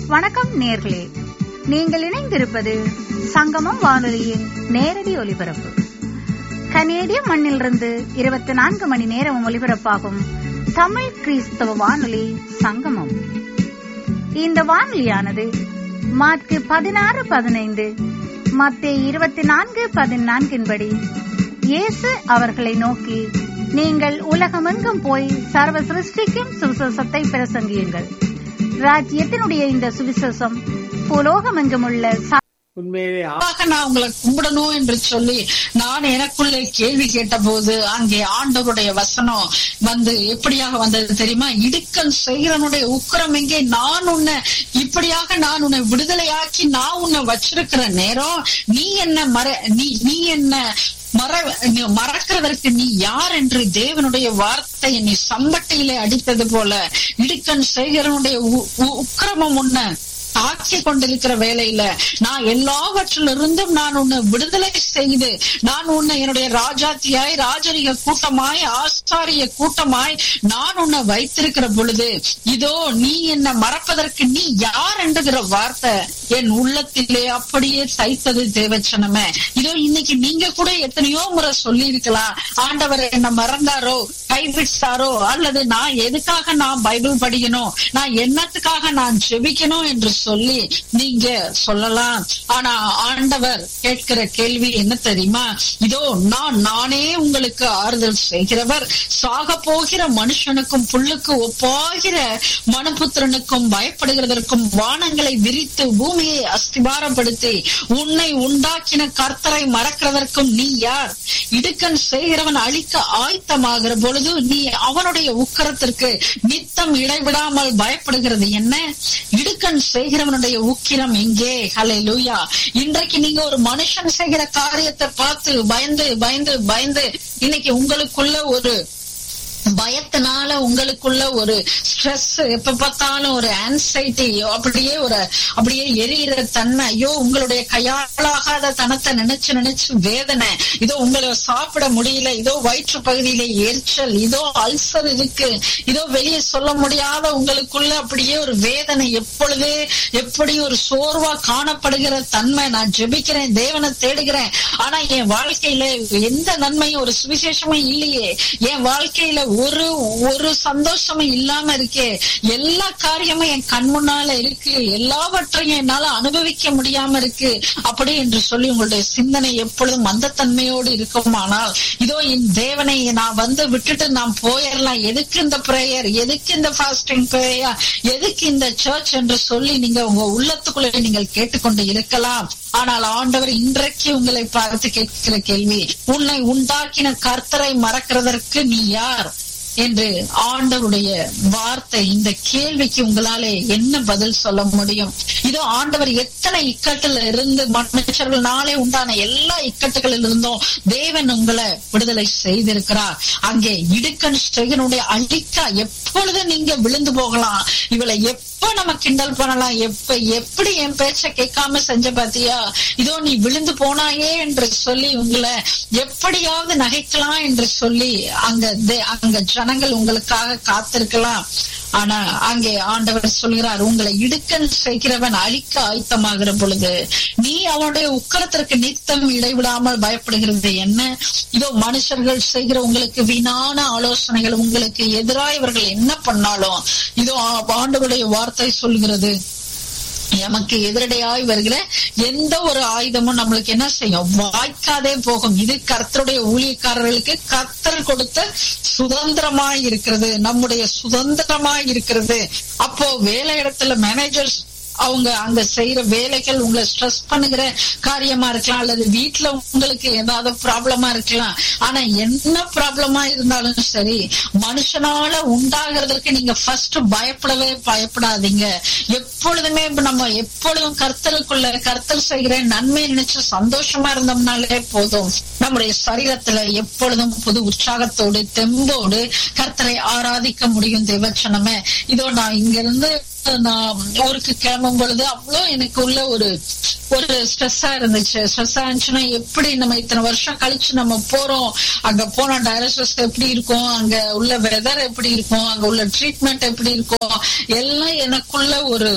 வணக்கம் நேர்களே நீங்கள் இணைந்திருப்பது சங்கமம் வானொலியின் நேரடி ஒலிபரப்பு கனேடிய மண்ணிலிருந்து இருபத்தி நான்கு மணி நேரம் ஒலிபரப்பாகும் தமிழ் கிறிஸ்தவ வானொலி சங்கமம் இந்த வானொலியானது மார்க்கு பதினாறு பதினைந்து மத்திய இருபத்தி நான்கு பதினான்கின்படி இயேசு அவர்களை நோக்கி நீங்கள் உலகமெங்கும் போய் சர்வ சிருஷ்டிக்கும் சுவிசேஷத்தை பிரசங்கியுங்கள் ராஜ்யத்தினுடைய இந்த சுவிசேஷம் புலோகமெங்கும் உள்ள ச- உண்மையிலே ஆ- ஆக நான் உங்களை கும்பிடணும் என்று சொல்லி நான் எனக்குள்ளே கேள்வி கேட்டபோது அங்கே ஆண்டவருடைய வசனம் வந்து எப்படியாக வந்தது தெரியுமா இடுக்கன் செய்கிறனுடைய உக்கிரம் எங்கே நான் உன்னை இப்படியாக நான் உன்னை விடுதலையாக்கி நான் உன்னை வச்சிருக்கிற நேரம் நீ என்ன மற நீ நீ என்ன மற நீ மறக்கிறதற்கு நீ யார் என்று தேவனுடைய வார்த்தையை நீ சம்பட்டியிலே அடித்தது போல இடுக்கன் செய்கிறனுடைய உ- உ- உக்கிரமம் உன்னை தாக்கி கொண்டிருக்கிற வேலையில நான் எல்லாவற்றிலிருந்தும் நான் உன்னை விடுதலை செய்து நான் உன்னை என்னுடைய ராஜாத்தியாய் ராஜரிக கூட்டமாய் ஆஸ்தாரிய கூட்டமாய் நான் உன்னை வைத்திருக்கிற பொழுது இதோ நீ என்ன மறப்பதற்கு நீ யார் என்கிற வார்த்தை என் உள்ளத்திலே அப்படியே தைத்தது தேவச்சனமே இதோ இன்னைக்கு நீங்க கூட எத்தனையோ முறை சொல்லி இருக்கலாம் ஆண்டவர் என்ன மறந்தாரோ கைவிட்டாரோ அல்லது நான் எதுக்காக நான் பைபிள் படிக்கணும் நான் என்னத்துக்காக நான் ஜெபிக்கணும் என்று சொல்லி நீங்க சொல்லலாம் ஆனா ஆண்டவர் கேட்கிற கேள்வி என்ன தெரியுமா இதோ நான் நானே உங்களுக்கு ஆறுதல் செய்கிறவர் சாக போகிற மனுஷனுக்கும் புல்லுக்கு ஒப்பாகிற மனுபுத்திரனுக்கும் பயப்படுகிறதற்கும் வானங்களை விரித்து பூமியை அஸ்திபாரப்படுத்தி உன்னை உண்டாக்கின கர்த்தரை மறக்கிறதற்கும் நீ யார் இடுக்கன் செய்கிறவன் அழிக்க ஆயத்தமாகிற பொழுது நீ அவனுடைய உக்கரத்திற்கு நித்தம் இடைவிடாமல் பயப்படுகிறது என்ன இடுக்கன் செய்கிறவனுடைய உக்கிரம் எங்கே ஹலே லூயா இன்றைக்கு நீங்க ஒரு மனுஷன் செய்கிற காரியத்தை பார்த்து பயந்து பயந்து பயந்து இன்னைக்கு உங்களுக்குள்ள ஒரு பயத்தினால உங்களுக்குள்ள ஒரு ஸ்ட்ரெஸ் எப்ப பார்த்தாலும் ஒரு ஆன்சைட்டி அப்படியே ஒரு அப்படியே எரியிற தன்மை ஐயோ உங்களுடைய கையாளாகாத தனத்தை நினைச்சு நினைச்சு வேதனை இதோ உங்களை சாப்பிட முடியல இதோ வயிற்று பகுதியில எரிச்சல் இதோ அல்சர் இருக்கு இதோ வெளியே சொல்ல முடியாத உங்களுக்குள்ள அப்படியே ஒரு வேதனை எப்பொழுது எப்படி ஒரு சோர்வா காணப்படுகிற தன்மை நான் ஜெபிக்கிறேன் தேவனை தேடுகிறேன் ஆனா என் வாழ்க்கையில எந்த நன்மையும் ஒரு சுவிசேஷமும் இல்லையே என் வாழ்க்கையில ஒரு ஒரு சந்தோஷமும் இல்லாம இருக்கே எல்லா காரியமும் என் கண் முன்னால இருக்கு எல்லாவற்றையும் என்னால அனுபவிக்க முடியாம இருக்கு அப்படி என்று சொல்லி உங்களுடைய சிந்தனை எப்பொழுதும் மந்தத்தன்மையோடு இருக்குமானால் இதோ என் தேவனை நான் வந்து விட்டுட்டு நான் போயிடலாம் எதுக்கு இந்த பிரேயர் எதுக்கு இந்த ஃபாஸ்டிங் பிரேயர் எதுக்கு இந்த சர்ச் என்று சொல்லி நீங்க உங்க உள்ளத்துக்குள்ளே நீங்கள் கேட்டுக்கொண்டு இருக்கலாம் ஆனால் ஆண்டவர் இன்றைக்கு உங்களை பார்த்து கேட்கிற கேள்வி உன்னை உண்டாக்கின கர்த்தரை மறக்கிறதற்கு நீ யார் என்று ஆண்டவருடைய வார்த்தை இந்த கேள்விக்கு உங்களாலே என்ன பதில் சொல்ல முடியும் இதோ ஆண்டவர் எத்தனை இக்கட்டுல இருந்து மனுஷர்கள் நாளே உண்டான எல்லா இக்கட்டுகளில் இருந்தும் தேவன் உங்களை விடுதலை செய்திருக்கிறார் அங்கே இடுக்கன் செய்கனுடைய அழிக்கா எப்பொழுது நீங்க விழுந்து போகலாம் இவளை எப்ப நம்ம கிண்டல் பண்ணலாம் எப்ப எப்படி என் பேச்ச கேட்காம செஞ்ச பாத்தியா இதோ நீ விழுந்து போனாயே என்று சொல்லி உங்களை எப்படியாவது நகைக்கலாம் என்று சொல்லி அங்க தே- அங்க ஜனங்கள் உங்களுக்காக காத்திருக்கலாம் ஆனா அங்கே ஆண்டவர் சொல்கிறார் உங்களை இடுக்கன் செய்கிறவன் அழிக்க ஆயத்தமாகிற பொழுது நீ அவனுடைய உக்கரத்திற்கு நித்தம் இடைவிடாமல் பயப்படுகிறது என்ன இதோ மனுஷர்கள் செய்கிற உங்களுக்கு வீணான ஆலோசனைகள் உங்களுக்கு எதிராக இவர்கள் என்ன பண்ணாலும் இதோ ஆ- ஆண்டவருடைய வார்த்தை சொல்கிறது எமக்கு எதிரடையாய் வருகிற எந்த ஒரு ஆயுதமும் நம்மளுக்கு என்ன செய்யும் வாய்க்காதே போகும் இது கர்த்தருடைய ஊழியக்காரர்களுக்கு கர்த்தர் கொடுத்த சுதந்திரமாய் இருக்கிறது நம்முடைய சுதந்திரமாய் இருக்கிறது அப்போ வேலை இடத்துல மேனேஜர்ஸ் அவங்க அங்க செய்யற வேலைகள் உங்களை ஸ்ட்ரெஸ் பண்ணுகிற காரியமா இருக்கலாம் அல்லது வீட்டுல உங்களுக்கு ஏதாவது ப்ராப்ளமா இருக்கலாம் ஆனா என்ன ப்ராப்ளமா இருந்தாலும் சரி மனுஷனால உண்டாகிறதுக்கு நீங்க ஃபர்ஸ்ட் பயப்படவே பயப்படாதீங்க எப்பொழுதுமே இப்ப நம்ம எப்பொழுதும் கர்த்தருக்குள்ள கர்த்தர் செய்கிற நன்மை நினைச்சு சந்தோஷமா இருந்தோம்னாலே போதும் நம்முடைய சரீரத்துல எப்பொழுதும் புது உற்சாகத்தோடு தெம்போடு கர்த்தரை ஆராதிக்க முடியும் தேவச்சனமே இதோ நான் இங்க இருந்து நான் ஊருக்கு கிளம்பும் பொழுது அவ்வளோ எனக்கு உள்ள ஒரு ஒரு ஸ்ட்ரெஸ்ஸா இருந்துச்சு ஸ்ட்ரெஸ்ஸா இருந்துச்சுன்னா எப்படி நம்ம இத்தனை வருஷம் கழிச்சு நம்ம போறோம் அங்க போன டயலிசிஸ் எப்படி இருக்கும் அங்க உள்ள வெதர் எப்படி இருக்கும் அங்க உள்ள ட்ரீட்மெண்ட் எப்படி இருக்கும் எல்லாம் எனக்குள்ள ஒரு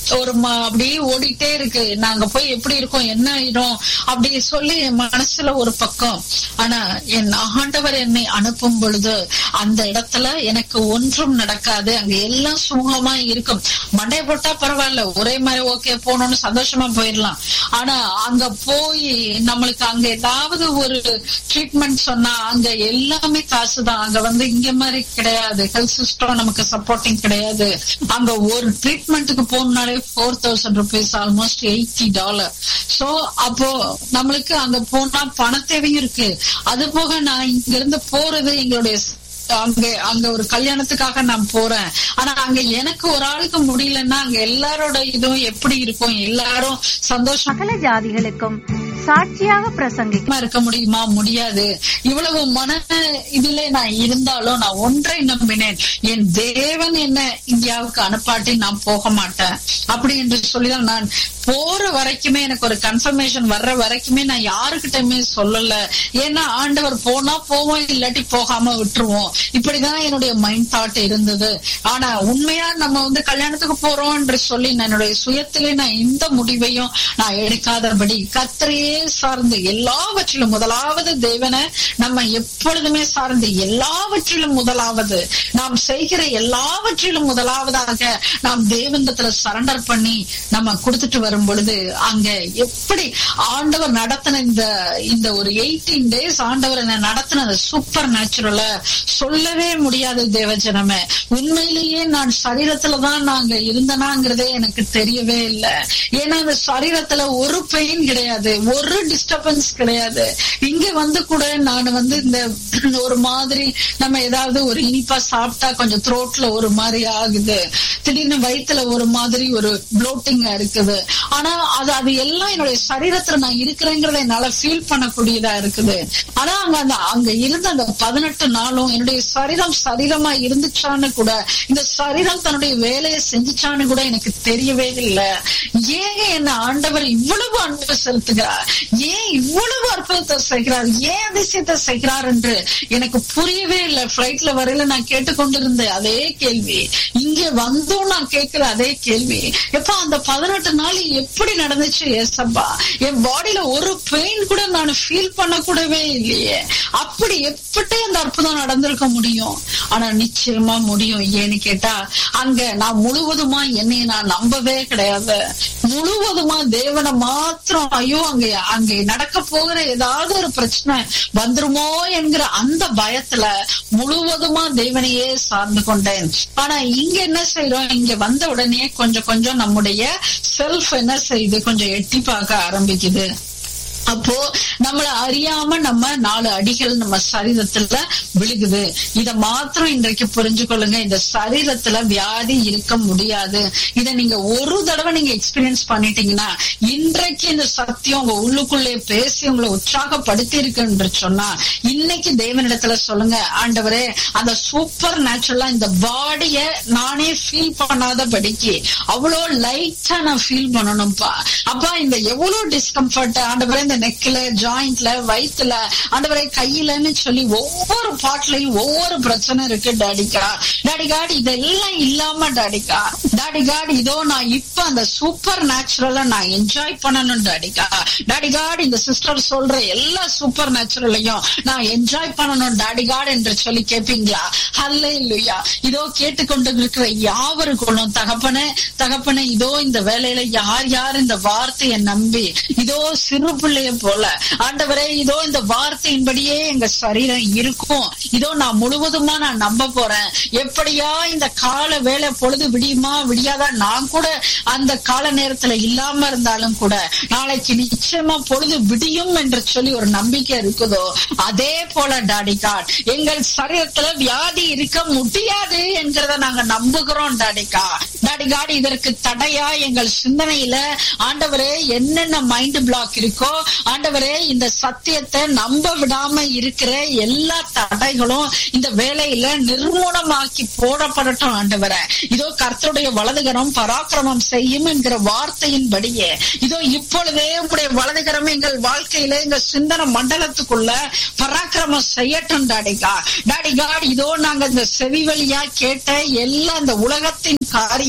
ஒரு ம- அப்படியே ஓடிட்டே இருக்கு நாங்க போய் எப்படி இருக்கோம் என்ன ஆயிடும் அப்படி சொல்லி என் மனசுல ஒரு பக்கம் ஆனா என் ஆண்டவர் என்னை அனுப்பும் பொழுது அந்த இடத்துல எனக்கு ஒன்றும் நடக்காது அங்க எல்லாம் சுமூகமா இருக்கும் மண்டை போட்டா பரவாயில்ல ஒரே மாதிரி ஓகே போகணும்னு சந்தோஷமா போயிடலாம் ஆனா அங்க போய் நம்மளுக்கு அங்க ஏதாவது ஒரு ட்ரீட்மெண்ட் சொன்னா அங்க எல்லாமே காசுதான் அங்க வந்து இங்க மாதிரி கிடையாது ஹெல்த் சிஸ்டம் நமக்கு சப்போர்ட்டிங் கிடையாது அங்க ஒரு ட்ரீட்மெண்ட்டுக்கு போகணும்னாலே four thousand rupees almost eighty dollar so அப்போ நம்மளுக்கு அங்க போனா பண தேவையும் இருக்கு அது போக நான் இங்க இருந்து போறது எங்களுடைய அங்க அங்க ஒரு கல்யாணத்துக்காக நான் போறேன் ஆனா அங்க எனக்கு ஒரு ஆளுக்கு முடியலன்னா அங்க எல்லாரோட இதுவும் எப்படி இருக்கும் எல்லாரும் சந்தோஷமா சகல ஜாதிகளுக்கும் சாட்சியாக பிரசங்கிக்கும் இருக்க முடியுமா முடியாது இவ்வளவு மன இதுல நான் இருந்தாலும் நான் ஒன்றை நம்பினேன் என் தேவன் என்ன இந்தியாவுக்கு அனுப்பாட்டி நான் போக மாட்டேன் அப்படி என்று சொல்லிதான் நான் போற வரைக்குமே எனக்கு ஒரு கன்ஃபர்மேஷன் வர்ற வரைக்குமே நான் யாருக்கிட்டயுமே சொல்லல ஏன்னா ஆண்டவர் போனா போவோம் இல்லாட்டி போகாம விட்டுருவோம் இப்படிதான் என்னுடைய மைண்ட் தாட் இருந்தது ஆனா உண்மையா நம்ம வந்து கல்யாணத்துக்கு போறோம் என்று சொல்லி நான் என்னுடைய சுயத்திலே நான் இந்த முடிவையும் நான் எடுக்காதபடி கத்தரையே சார்ந்து எல்லாவற்றிலும் முதலாவது தேவனை நம்ம எப்பொழுதுமே சார்ந்து எல்லாவற்றிலும் முதலாவது நாம் செய்கிற எல்லாவற்றிலும் முதலாவதாக நாம் தேவந்தத்துல சரண்டர் பண்ணி நம்ம கொடுத்துட்டு வரும் பொழுது அங்க எப்படி ஆண்டவர் நடத்தின இந்த இந்த ஒரு எயிட்டீன் டேஸ் ஆண்டவர் என்ன நடத்தின அந்த சூப்பர் நேச்சுரல சொல்லவே முடியாது தேவஜனமே உண்மையிலேயே நான் சரீரத்துலதான் நாங்க இருந்தனாங்கிறதே எனக்கு தெரியவே இல்லை ஏன்னா இந்த சரீரத்துல ஒரு பெயின் கிடையாது ஒரு டிஸ்டர்பன்ஸ் கிடையாது இங்க வந்து கூட நான் வந்து இந்த ஒரு மாதிரி நம்ம ஏதாவது ஒரு இனிப்பா சாப்பிட்டா கொஞ்சம் த்ரோட்ல ஒரு மாதிரி ஆகுது திடீர்னு வயித்துல ஒரு மாதிரி ஒரு ப்ளோட்டிங்கா இருக்குது ஆனா அது அது எல்லாம் என்னுடைய சரீரத்துல நான் இருக்கிறேங்கிறத என்னால ஃபீல் பண்ணக்கூடியதா இருக்குது ஆனா அங்க அந்த அங்க இருந்த அந்த பதினெட்டு நாளும் என்னுடைய சரீரம் சரீரமா இருந்துச்சான்னு கூட இந்த சரீரம் தன்னுடைய வேலையை செஞ்சுச்சான்னு கூட எனக்கு தெரியவே இல்லை ஏன் என்ன ஆண்டவர் இவ்வளவு அன்பு செலுத்துகிறார் ஏன் இவ்வளவு அற்புதத்தை செய்கிறார் ஏன் அதிசயத்தை செய்கிறார் என்று எனக்கு புரியவே இல்லை பிளைட்ல வரையில நான் கேட்டுக்கொண்டிருந்தேன் அதே கேள்வி இங்க வந்தும் நான் கேட்கிற அதே கேள்வி எப்ப அந்த பதினெட்டு நாள் எப்படி நடந்துச்சு ஏசப்பா என் பாடியில ஒரு பெயின் கூட நான் ஃபீல் பண்ண கூடவே இல்லையே அப்படி எப்படி அந்த அற்புதம் நடந்திருக்க முடியும் ஆனா நிச்சயமா முடியும் ஏன்னு கேட்டா அங்க நான் முழுவதுமா என்னைய நான் நம்பவே கிடையாது முழுவதுமா தேவனை மாத்திரம் ஐயோ அங்க அங்க நடக்க போகிற ஏதாவது ஒரு பிரச்சனை வந்துருமோ என்கிற அந்த பயத்துல முழுவதுமா தேவனையே சார்ந்து கொண்டேன் ஆனா இங்க என்ன செய்யறோம் இங்க வந்த உடனே கொஞ்சம் கொஞ்சம் நம்முடைய செல்ஃப் என்ன செய்யுது கொஞ்சம் எட்டி பார்க்க ஆரம்பிக்குது அப்போ நம்மள அறியாம நம்ம நாலு அடிகள் நம்ம சரீரத்துல விழுகுது இத மாத்திரம் இன்றைக்கு புரிஞ்சு கொள்ளுங்க இந்த சரீரத்துல வியாதி இருக்க முடியாது இத நீங்க ஒரு தடவை நீங்க எக்ஸ்பீரியன்ஸ் பண்ணிட்டீங்கன்னா இன்றைக்கு இந்த சத்தியம் உங்க உள்ளுக்குள்ளே பேசி உங்களை உற்சாகப்படுத்தி இருக்குன்னு சொன்னா இன்னைக்கு தேவனிடத்துல சொல்லுங்க ஆண்டவரே அந்த சூப்பர் நேச்சுரலா இந்த பாடிய நானே ஃபீல் பண்ணாதபடிக்கு அவ்வளோ லைட்டா நான் ஃபீல் பண்ணணும்ப்பா அப்பா இந்த எவ்வளவு டிஸ்கம்ஃபர்ட் ஆண்டவரே இந்த நெக்ல ஜாயிண்ட்ல வயிற்றுல ஆண்டவரே கையிலன்னு சொல்லி ஒவ்வொரு பாட்லயும் ஒவ்வொரு பிரச்சனை இருக்கு டாடிக்கா டாடி காட் இதெல்லாம் இல்லாம டாடிக்கா டாடி காட் இதோ நான் இப்ப அந்த சூப்பர் நேச்சுரலா நான் என்ஜாய் பண்ணணும் டாடிக்கா டாடி காட் இந்த சிஸ்டர் சொல்ற எல்லா சூப்பர் நேச்சுரலையும் நான் என்ஜாய் பண்ணணும் டாடி காட் என்று சொல்லி கேட்பீங்களா ஹல்லே இல்லையா இதோ கேட்டுக்கொண்டு இருக்கிற யாவருக்குள்ளும் தகப்பனே தகப்பனே இதோ இந்த வேலையில யார் யார் இந்த வார்த்தையை நம்பி இதோ சிறு பிள்ளைய போல ஆண்டவரே இதோ இந்த வார்த்தையின்படியே எங்க சரீரம் இருக்கும் இதோ நான் முழுவதுமா நான் நம்ப போறேன் எப்படியா இந்த கால வேலை பொழுது விடியுமா விடியாதா நான் கூட அந்த கால நேரத்துல இல்லாம இருந்தாலும் கூட நாளைக்கு நிச்சயமா பொழுது விடியும் என்று சொல்லி ஒரு நம்பிக்கை இருக்குதோ அதே போல டாடி காட் எங்கள் சரீரத்துல வியாதி இருக்க முடியாது என்கிறத நாங்க நம்புகிறோம் டாடிகா டாடி காட் இதற்கு தடையா எங்கள் சிந்தனையில ஆண்டவரே என்னென்ன மைண்ட் பிளாக் இருக்கோ ஆண்டவரே இந்த சத்தியத்தை நம்ப விடாம இருக்கிற எல்லா தடைகளும் இந்த வேலையில நிர்மூலமாக்கி போடப்படட்டும் ஆண்டவரே இதோ கர்த்தருடைய வலதுகரம் பராக்கிரமம் செய்யும் என்கிற வார்த்தையின்படியே இதோ இப்பொழுதே உங்களுடைய வலதுகரம் எங்கள் வாழ்க்கையில எங்க சிந்தன மண்டலத்துக்குள்ள பராக்கிரமம் செய்யட்டும் டாடிகா டாடி காட் இதோ நாங்க இந்த செவி வழியா கேட்ட எல்லா இந்த உலகத்தின் காரியங்கள்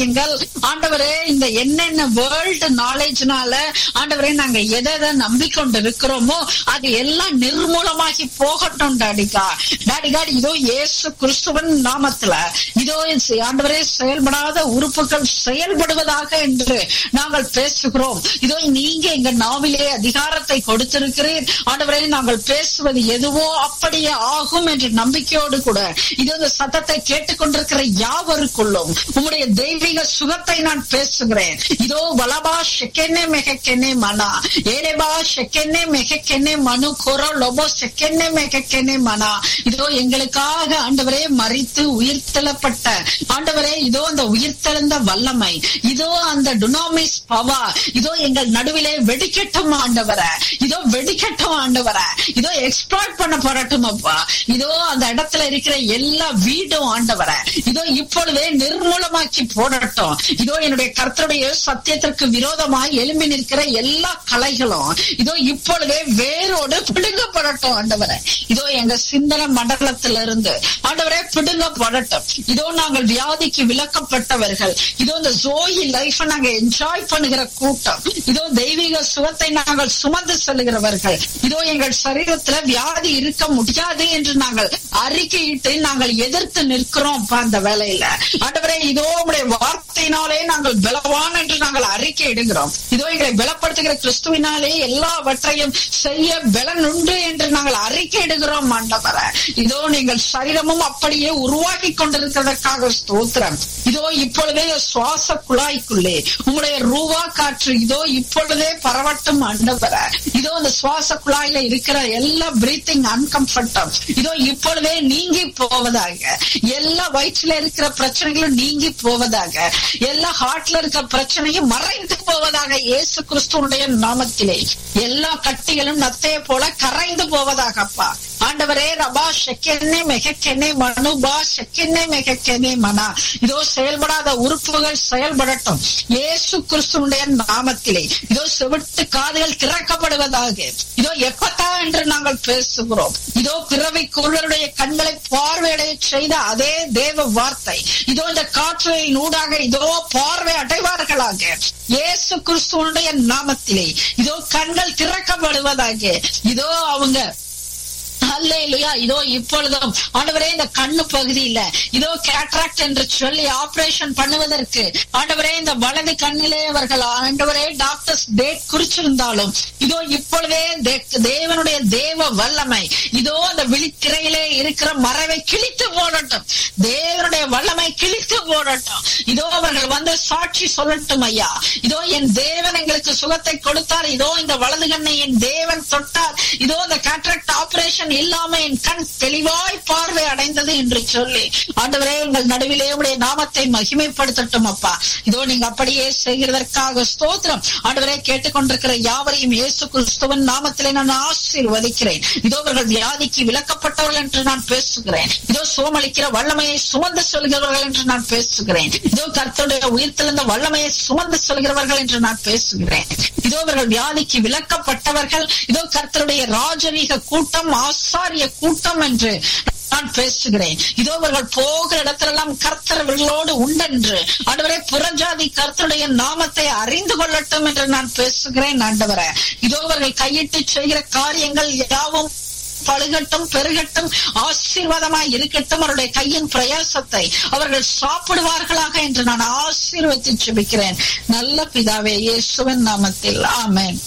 காரியங்கள் ஆண்டவரே இந்த என்னென்ன வேர்ல்டு நாலேஜ்னால ஆண்டவரே நாங்க எதை எதை நம்பிக்கொண்டு இருக்கிறோமோ அது எல்லாம் நிர்மூலமாகி போகட்டும் டாடிகா டாடிகா இதோ இயேசு கிறிஸ்துவன் நாமத்துல இதோ ஆண்டவரே செயல்படாத உறுப்புகள் செயல்படுவதாக என்று நாங்கள் பேசுகிறோம் இதோ நீங்க எங்க நாவிலே அதிகாரத்தை கொடுத்திருக்கிறீர் ஆண்டவரே நாங்கள் பேசுவது எதுவோ அப்படியே ஆகும் என்ற நம்பிக்கையோடு கூட இதோ இந்த சத்தத்தை கேட்டுக்கொண்டிருக்கிற யாவருக்குள்ளும் உங்களுடைய தெய்வீக சுகத்தை நான் பேசுகிறேன் இதோ வலபா ஷெக்கென்னே மெகக்கென்னே மனா ஏரேபா ஷெக்கென்னே மெகக்கென்னே மனு கொரோ லொபோ செக்கென்னே மெகக்கென்னே மனா இதோ எங்களுக்காக ஆண்டவரே மறித்து உயிர்த்தெழப்பட்ட ஆண்டவரே இதோ அந்த உயிர்த்தெழுந்த வல்லமை இதோ அந்த டுனாமிஸ் பவா இதோ எங்கள் நடுவிலே வெடிக்கட்டும் ஆண்டவர இதோ வெடிக்கட்டும் ஆண்டவர இதோ எக்ஸ்ப்ளாய்ட் பண்ண போறட்டும் அப்பா இதோ அந்த இடத்துல இருக்கிற எல்லா வீடும் ஆண்டவர இதோ இப்பொழுதே நிர்மூலமாக்கி போடட்டும் இதோ என்னுடைய கர்த்தருடைய சத்தியத்திற்கு விரோதமாய் எழும்பி நிற்கிற எல்லா கலைகளும் இதோ இப்பொழுதே வேரோடு பிடுங்கப்படட்டும் ஆண்டவர இதோ எங்க சிந்தன மண்டலத்திலிருந்து ஆண்டவரே பிடுங்கப்படட்டும் இதோ நாங்கள் வியாதிக்கு விலக்கப்பட்டவர்கள் இதோ இந்த ஜோயி லைஃப் நாங்க என்ஜாய் பண்ணுகிற கூட்டம் இதோ தெய்வீக சுகத்தை நாங்கள் சுமந்து செல்கிறவர்கள் இதோ எங்கள் சரீரத்துல வியாதி இருக்க முடியாது என்று நாங்கள் அறிக்கையிட்டு நாங்கள் எதிர்த்து நிற்கிறோம் அந்த வேலையில ஆண்டவரே இதோ உடைய வார்த்தையினாலே நாங்கள் பலவான் என்று நாங்கள் அறிக்கை இடுகிறோம் இதோ எங்களை பலப்படுத்துகிற கிறிஸ்துவினாலே எல்லாவற்றையும் செய்ய பலன் உண்டு என்று நாங்கள் அறிக்கை இடுகிறோம் ஆண்டவர இதோ நீங்கள் சரீரமும் அப்படியே உருவாக்கி கொண்டிருக்கிறதற்காக ஸ்தோத்திரம் இதோ இப்பொழுதே சுவாச குழாய்க்குள்ளே உங்களுடைய ரூவா காற்று இதோ இப்பொழுதே பரவட்டும் ஆண்டவர இதோ அந்த சுவாச குழாயில இருக்கிற எல்லா பிரீத்திங் அன்கம்ஃபர்டம் இதோ இப்பொழுதே நீங்கி போவதாக எல்லா வயிற்றுல இருக்கிற பிரச்சனைகளும் நீங்கி போவதாக எல்லா ஹார்ட்ல இருக்கிற பிரச்சனையும் மறைந்து போவதாக இயேசு கிறிஸ்துவனுடைய நாமத்திலே எல்லா கட்டிகளும் நத்தைய போல கரைந்து போவதாகப்பா ஆண்டவரே ரபா ஷெக்கென்னே மெகக்கென்னே மனுபா ஷெக்கென்னே மெகக்கென்னே மனா இதோ செயல்படாத உறுப்புகள் செயல்படட்டும் இயேசு கிறிஸ்துவனுடைய நாமத்திலே இதோ செவிட்டு காதுகள் திறக்கப்படுவதாக இதோ எப்பத்தா என்று நாங்கள் பேசுகிறோம் இதோ பிறவை குருடருடைய கண்களை பார்வையடைய செய்த அதே தேவ வார்த்தை இதோ இந்த காற்றுகளின் ஊடாக இதோ பார்வை அடைவார்களாக இயேசு கிறிஸ்துவனுடைய நாமத்திலே இதோ கண்கள் திறக்கப்படுவதாக இதோ அவங்க அல்லேலுயா இதோ இப்பொழுதும் ஆண்டவரே இந்த கண்ணு பகுதியில இதோ கேட்ராக்ட் என்று சொல்லி ஆபரேஷன் பண்ணுவதற்கு ஆண்டவரே இந்த வலது கண்ணிலே அவர்கள் ஆண்டவரே டாக்டர்ஸ் டேட் குறிச்சிருந்தாலும் இதோ இப்பொழுதே தேவனுடைய தேவ வல்லமை இதோ அந்த விழித்திரையிலே இருக்கிற மறைவை கிழித்து போடட்டும் தேவனுடைய வல்லமை கிழித்து போடட்டும் இதோ அவர்கள் வந்து சாட்சி சொல்லட்டும் ஐயா இதோ என் தேவன் எங்களுக்கு சுகத்தை கொடுத்தார் இதோ இந்த வலது கண்ணை என் தேவன் தொட்டார் இதோ இந்த கேட்ராக்ட் ஆபரேஷன் இல்லாம என் கண் தெளிவாய் பார்வை அடைந்தது என்று சொல்லி ஆண்டவரே உங்கள் நடுவிலே உடைய நாமத்தை மகிமைப்படுத்தட்டும் அப்பா இதோ நீங்க அப்படியே செய்கிறதற்காக ஸ்தோத்திரம் ஆண்டவரே கேட்டுக்கொண்டிருக்கிற யாவரையும் இயேசு கிறிஸ்துவன் நாமத்திலே நான் ஆசீர்வதிக்கிறேன் இதோ அவர்கள் வியாதிக்கு விலக்கப்பட்டவர்கள் என்று நான் பேசுகிறேன் இதோ சோமளிக்கிற வல்லமையை சுமந்து சொல்கிறவர்கள் என்று நான் பேசுகிறேன் இதோ கர்த்தருடைய உயிர்த்தெழுந்த வல்லமையை சுமந்து சொல்கிறவர்கள் என்று நான் பேசுகிறேன் இதோ அவர்கள் வியாதிக்கு விலக்கப்பட்டவர்கள் இதோ கர்த்தருடைய ராஜரீக கூட்டம் ஆசாரிய கூட்டம் என்று நான் பேசுகிறேன் இதோ அவர்கள் போகிற இடத்திலெல்லாம் கர்த்தர்களோடு உண்டென்று ஆண்டவரே புறஜாதி கர்த்தருடைய நாமத்தை அறிந்து கொள்ளட்டும் என்று நான் பேசுகிறேன் ஆண்டவரே இதோ அவர்கள் கையிட்டு செய்கிற காரியங்கள் யாவும் பழுகட்டும் பெருகட்டும் ஆசீர்வாதமாய் இருக்கட்டும் அவருடைய கையின் பிரயாசத்தை அவர்கள் சாப்பிடுவார்களாக என்று நான் ஆசீர்வதித்து ஜெபிக்கிறேன் நல்ல பிதாவே இயேசுவின் நாமத்தில் ஆமென்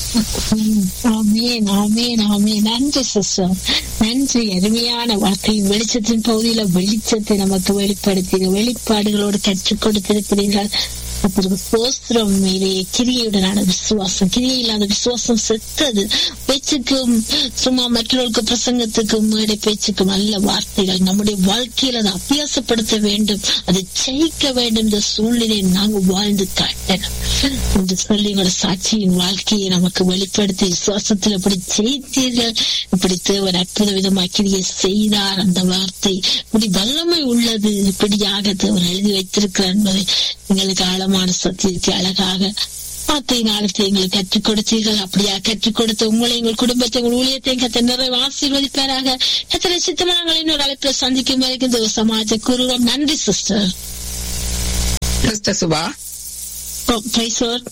ஆமேன் ஆமேன் ஆமேன் நன்றி சிஸ்டர் நன்றி அருமையான வார்த்தை வெளிச்சத்தின் பகுதியில வெளிச்சத்தை நமக்கு வெளிப்படுத்தி வெளிப்பாடுகளோடு கற்றுக் கொடுத்திருக்கிறீர்கள் அதற்கு சோஸ்திரம் மீது கிரியையுடனான விசுவாசம் கிரியை இல்லாத விசுவாசம் செத்தது பேச்சுக்கும் சும்மா மற்றவர்களுக்கு பிரசங்கத்துக்கும் மேடை பேச்சுக்கும் நல்ல வார்த்தைகள் நம்முடைய வாழ்க்கையில் அதை அபியாசப்படுத்த வேண்டும் அதை ஜெயிக்க வேண்டும் இந்த சூழ்நிலையை நாங்கள் வாழ்ந்து காட்டணும் என்று சொல்லி உங்களோட சாட்சியின் வாழ்க்கையை நமக்கு வெளிப்படுத்தி விசுவாசத்தில் இப்படி ஜெயித்தீர்கள் இப்படி தேவன் அற்புத விதமாக கிரியை செய்தார் அந்த வார்த்தை இப்படி வல்லமை உள்ளது இப்படியாக தேவன் எழுதி வைத்திருக்கிறார் என்பதை எங்களுக்கு ஆழமான சத்தியத்தை அழகாக வார்த்தை நாளத்தை எங்களுக்கு கற்றுக் கொடுத்தீர்கள் அப்படியா கற்றுக் கொடுத்த உங்களை எங்கள் குடும்பத்தை உங்கள் ஊழியத்தையும் கத்த நிறைவு ஆசீர்வதிப்பாராக கத்தனை சித்தமாக இன்னொரு அழைப்பில் சந்திக்கும் வரைக்கும் இந்த சமாஜ குருவம் நன்றி sister sister Subha praise lord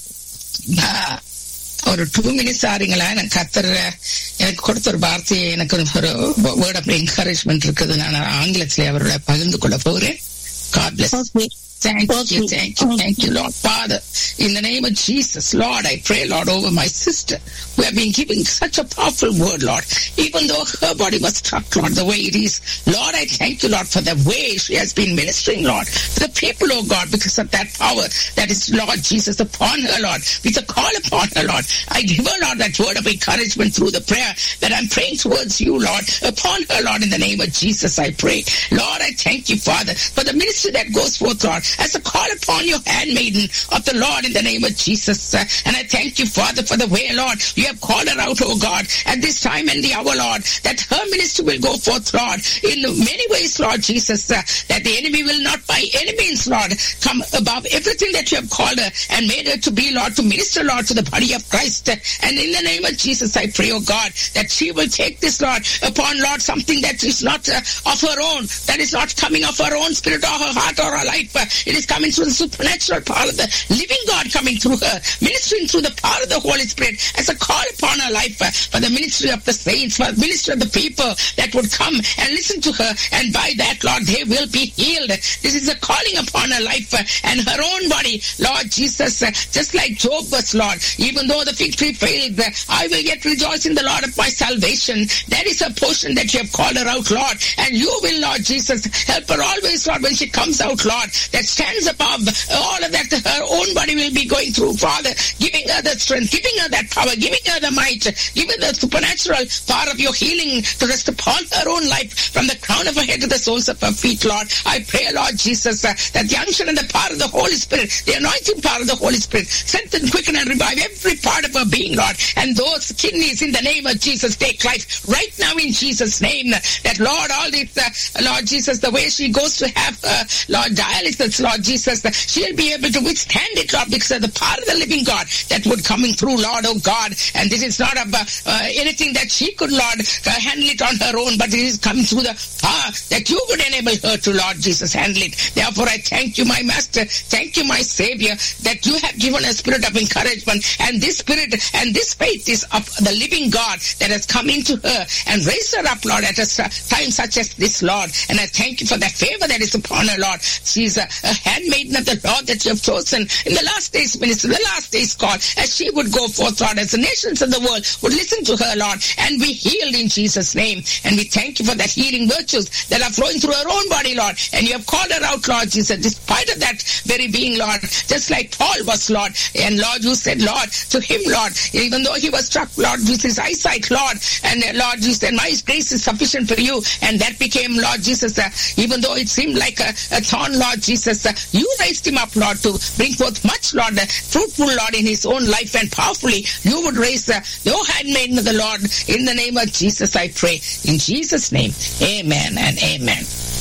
நான் ஒரு டூ மினிட்ஸ் ஆறீங்களா எனக்கு கத்துற எனக்கு கொடுத்த ஒரு வார்த்தையை எனக்கு ஒரு வேர்ட் ஆஃப் என்கரேஜ்மெண்ட் இருக்குது நான் ஆங்கிலத்திலே அவரோட பகிர்ந்து கொள்ள போகிறேன் God bless okay Thank you, Okay. thank you, thank you, Lord. Father, in the name of Jesus, Lord, I pray, Lord, over my sister. We have been giving such a powerful word, Lord. Even though her body was struck, Lord, the way it is. Lord, I thank you, Lord, for the way she has been ministering, Lord, to the people, oh God, because of that power that is, Lord Jesus, upon her, Lord, with a call upon her, Lord. I give her, Lord, that word of encouragement through the prayer that I'm praying towards you, Lord, upon her, Lord, in the name of Jesus, I pray. Lord, I thank you, Father, for the ministry that goes forth, Lord, as a call upon your handmaiden of the Lord in the name of Jesus. Uh, And I thank you, Father, for the way, Lord, you have called her out, oh God, at this time and the hour, Lord, that her ministry will go forth, Lord, in many ways, Lord Jesus, uh, that the enemy will not by any means, Lord, come above everything that you have called her and made her to be, Lord, to minister, Lord, to the body of Christ. And in the name of Jesus, I pray, oh God, that she will take this, Lord, upon, Lord, something that is not uh, of her own, that is not coming of her own spirit or her heart or her life. Uh, It is coming through the supernatural power of the living God coming through her, ministering through the power of the Holy Spirit as a call upon her life uh, for the ministry of the saints, for the ministry of the people that would come and listen to her. And by that, Lord, they will be healed. This is a calling upon her life uh, and her own body, Lord Jesus, uh, just like Job was, Lord. Even though the fig tree failed, uh, I will yet rejoice in the Lord of my salvation. That is a portion that you have called her out, Lord. And you will, Lord Jesus, help her always, Lord, when she comes out, Lord, that stands above all of that her own body will be going through, Father, giving her the strength, giving her that power, giving her the might, giving the supernatural power of your healing to rest upon her own life from the crown of her head to the soles of her feet, Lord. I pray, Lord Jesus, uh, that the unction and the power of the Holy Spirit, the anointing power of the Holy Spirit, strengthen, quicken, and revive every part of her being, Lord. And those kidneys in the name of Jesus take life right now in Jesus' name. That, Lord, all this, uh, Lord Jesus, the way she goes to have, uh, Lord, dialysis, Lord Jesus, uh, she'll be able to withstand it, Lord, because of the power of the living God that would coming through, Lord, oh God. And this is not of, uh, uh, anything that she could, Lord, uh, handle it on her own, but it is coming through the power that you would enable her to, Lord Jesus, handle it. Therefore, I thank you, my Master. Thank you, my Savior, that you have given a spirit of encouragement. And this spirit and this faith is of the living God that has come into her and raised her up, Lord, at a s- time such as this, Lord. And I thank you for that favor that is upon her, Lord. She's a, a handmaiden of the Lord that you have chosen in the last days ministry, the last days call, as she would go forth, Lord, as the nations of the world would listen to her, Lord, and be healed in Jesus' name. And we thank you for that healing virtues that are flowing through her own body, Lord. And you have called her out, Lord Jesus, despite of that very being, Lord, just like Paul was, Lord. And Lord, you said, Lord, to him, Lord, even though he was struck, Lord, with his eyesight, Lord, and uh, Lord, you said, my grace is sufficient for you. And that became, Lord Jesus, uh, even though it seemed like a, a thorn, Lord Jesus, uh, you raised him up, Lord, to bring forth much, Lord, uh, fruitful, Lord, in his own life and powerfully. You would raise uh, your handmaiden of the Lord in the name of Jesus, I pray. In Jesus' name, amen and amen.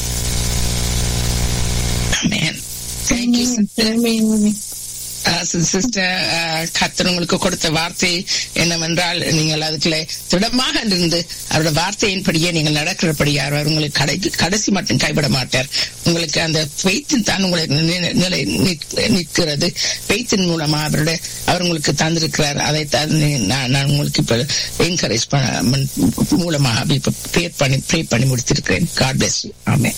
Amen. Thank you, sister. Sister கத்தர் உங்களுக்கு கொடுத்த வார்த்தை என்னவென்றால் நீங்கள் அதுக்குள்ள திடமாக இருந்து அவரோட வார்த்தையின்படியே நீங்கள் நடக்கிறபடியா அவர் உங்களுக்கு கடை கடைசி மட்டும் கைவிட மாட்டார் உங்களுக்கு அந்த பெய்த்தின் தான் உங்களை நி- நிலை நிக்- நிற்கிறது பெய்த்தின் மூலமா அவருடைய அவர் உங்களுக்கு தந்திருக்கிறார் அதை தான் நீ- நான் நான் உங்களுக்கு இப்ப என்கரேஜ் மூலமாக இப்ப ப்ரேயர் பண்ணி ப்ரே பண்ணி முடித்திருக்கிறேன் காட் பிளஸ் ஆமென்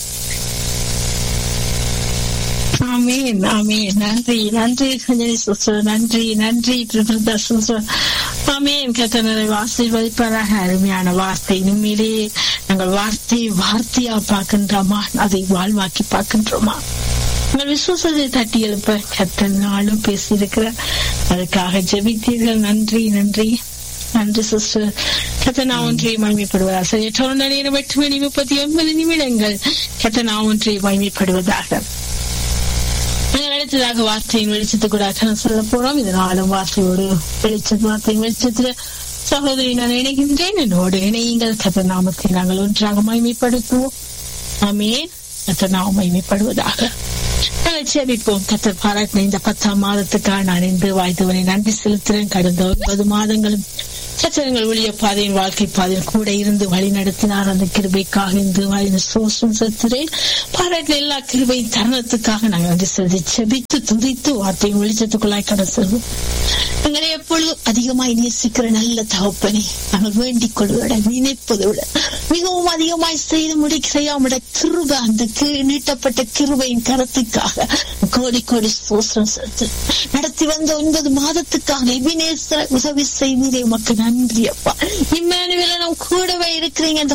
ஆமீன் ஆமீன் நன்றி நன்றி சஞ்சய் சிஸ்டர் நன்றி நன்றி பிரபுதா சிஸ்டர் ஆமீன் கத்தனரை ஆசீர்வதிப்பதாக அருமையான வார்த்தை உண்மையிலே நாங்கள் வார்த்தையை வார்த்தையா பார்க்கின்றோமா அதை வாழ்வாக்கி பார்க்கின்றோமா உங்கள் விசுவாசத்தை தட்டி எழுப்ப கத்த நாளும் பேசியிருக்கிறார் அதுக்காக ஜெபித்தீர்கள் நன்றி நன்றி நன்றி சிஸ்டர் கத்தனா ஒன்றை மகிமைப்படுவதா சரி தொடர்ந்து நேரம் எட்டு மணி முப்பத்தி ஒன்பது நிமிடங்கள் கத்தனா ஒன்றை மகிமைப்படுவதாக நாங்கள் அடுத்ததாக வார்த்தையின் வெளிச்சத்துக்கூடாக சொல்ல போறோம் இதனாலும் வார்த்தையோடு வெளிச்ச வார்த்தையின் வெளிச்சத்துல சகோதரி நான் இணைகின்றேன் என்னோடு இணையுங்கள் கத்த நாமத்தை நாங்கள் ஒன்றாக மகிமைப்படுத்துவோம் ஆமேன் கத்த நாம் மகிமைப்படுவதாக நாங்கள் சேமிப்போம் கத்தர் பாராட்டின இந்த பத்தாம் மாதத்துக்காக நான் இன்று வாய்த்தவனை நன்றி செலுத்துறேன் கடந்த ஒன்பது மாதங்களும் கச்சகங்கள் ஒளிய பாதையின் வாழ்க்கை பாதையில் கூட இருந்து வழி நடத்தினார் அந்த கிருபைக்காக இந்த வாயின் சோசம் செத்துறேன் பாராட்டின எல்லா கிருபையின் தருணத்துக்காக நாங்கள் வந்து செலுத்தி செபித்து துதித்து வார்த்தையின் வெளிச்சத்துக்குள்ளாய் கடை செல்வோம் எங்களை எப்பொழுதும் அதிகமாய் நேசிக்கிற நல்ல தகப்பனே நாங்கள் வேண்டிக் கொள்வதை நினைப்பதை விட மிகவும் அதிகமாய் செய்து முடிக்க செய்யாமட கிருப அந்த கி- நீட்டப்பட்ட கிருபையின் கரத்துக்காக கோடி கோடி சோசனம் செலுத்து நடத்தி வந்த ஒன்பது மாதத்துக்காக எபினேசர உதவி செய்தீரே உமக்கு நன்றி அப்பா இம்மானுவேல நாம் கூடவே இருக்கிறீங்க அந்த